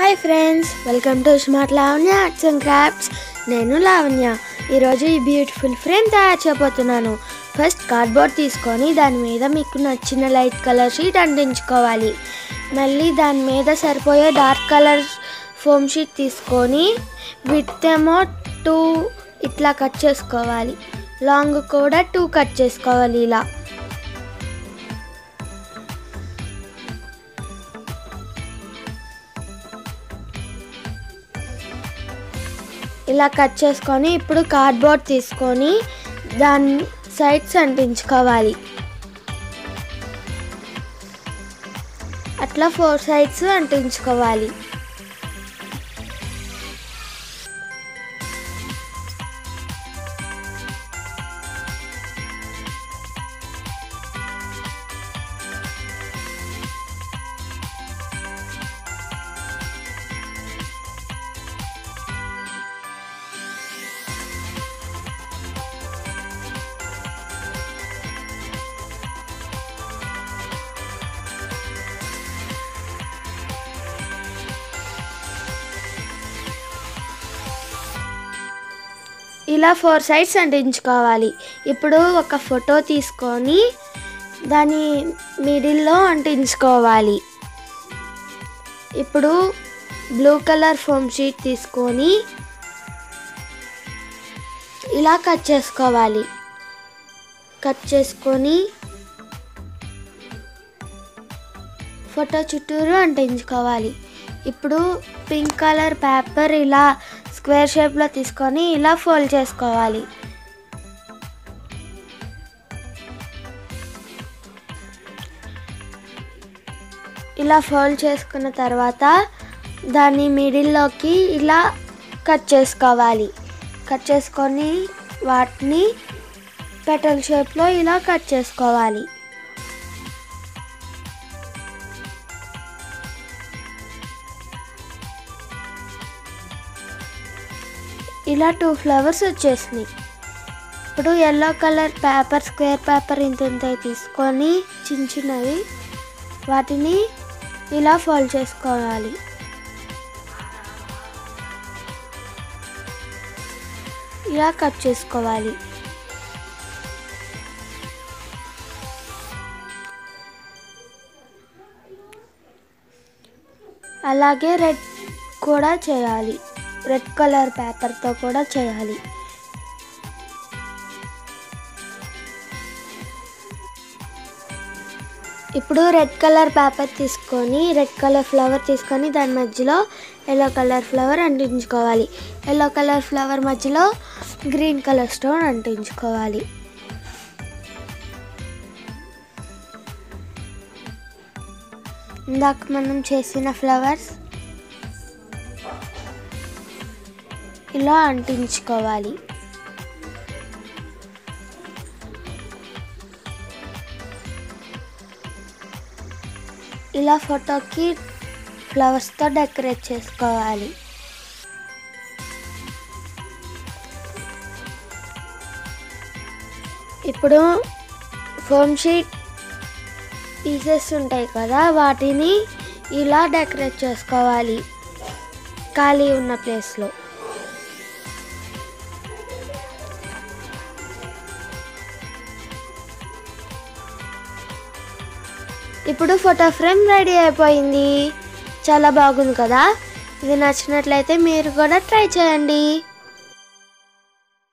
hi friends welcome to smart Lavanya arts and crafts నేను లావణ్య ఈరోజు ఈ బ్యూటిఫుల్ ఫ్రేమ్ తయారు చేయబోతున్నాను ఫస్ట్ కార్డ్బోర్డ్ తీసుకొని దాని మీద మీకు నచ్చిన లైట్ కలర్ షీట్ అంటించుకోవాలి మళ్ళీ దాని మీద సరిపోయే డార్క్ కలర్ ఫోమ్ షీట్ తీసుకొని విత్ ఏమో టూ ఇట్లా కట్ చేసుకోవాలి లాంగ్ కూడా టూ కట్ చేసుకోవాలి ఇలా ఇలా కట్ చేసుకొని ఇప్పుడు కార్డ్బోర్డ్ తీసుకొని దాని సైడ్స్ అంటించుకోవాలి అట్లా ఫోర్ సైడ్స్ అంటించుకోవాలి ఇలా ఫోర్ సైడ్స్ అంటించుకోవాలి ఇప్పుడు ఒక ఫోటో తీసుకొని దాని మిడిల్లో అంటించుకోవాలి ఇప్పుడు బ్లూ కలర్ ఫోమ్ షీట్ తీసుకొని ఇలా కట్ చేసుకోవాలి కట్ చేసుకొని ఫోటో చుట్టూరు అంటించుకోవాలి ఇప్పుడు పింక్ కలర్ పేపర్ ఇలా స్క్వేర్ షేప్లో తీసుకొని ఇలా ఫోల్డ్ చేసుకోవాలి ఇలా ఫోల్డ్ చేసుకున్న తర్వాత దాన్ని మిడిల్లోకి ఇలా కట్ చేసుకోవాలి కట్ చేసుకొని వాటిని పెటల్ షేప్లో ఇలా కట్ చేసుకోవాలి ఇలా టూ ఫ్లవర్స్ వచ్చేసినాయి ఇప్పుడు yellow colour paper square paper ఇంత ఇంత తీసుకొని చిన్న చిన్నవి వాటిని ఇలా ఫోల్డ్ చేసుకోవాలి ఇలా కట్ చేసుకోవాలి అలాగే రెడ్ కూడా చేయాలి రెడ్ కలర్ పేపర్తో కూడా చేయాలి ఇప్పుడు రెడ్ కలర్ పేపర్ తీసుకొని రెడ్ కలర్ ఫ్లవర్ తీసుకొని దాని మధ్యలో ఎల్లో కలర్ ఫ్లవర్ అంటించుకోవాలి ఎల్లో కలర్ ఫ్లవర్ మధ్యలో గ్రీన్ కలర్ స్టోన్ అంటించుకోవాలి ఇందాక మనం చేసిన ఫ్లవర్స్ ఇలా అంటించుకోవాలి ఇలా ఫోటోకి ఫ్లవర్స్తో డెకరేట్ చేసుకోవాలి ఇప్పుడు ఫోమ్ షీట్ పీసెస్ ఉంటాయి కదా వాటిని ఇలా డెకరేట్ చేసుకోవాలి ఖాళీ ఉన్న ప్లేస్లో ఇప్పుడు ఫోటో ఫ్రేమ్ రెడీ అయిపోయింది చాలా బాగుంది కదా ఇది నచ్చినట్లయితే మీరు కూడా ట్రై చేయండి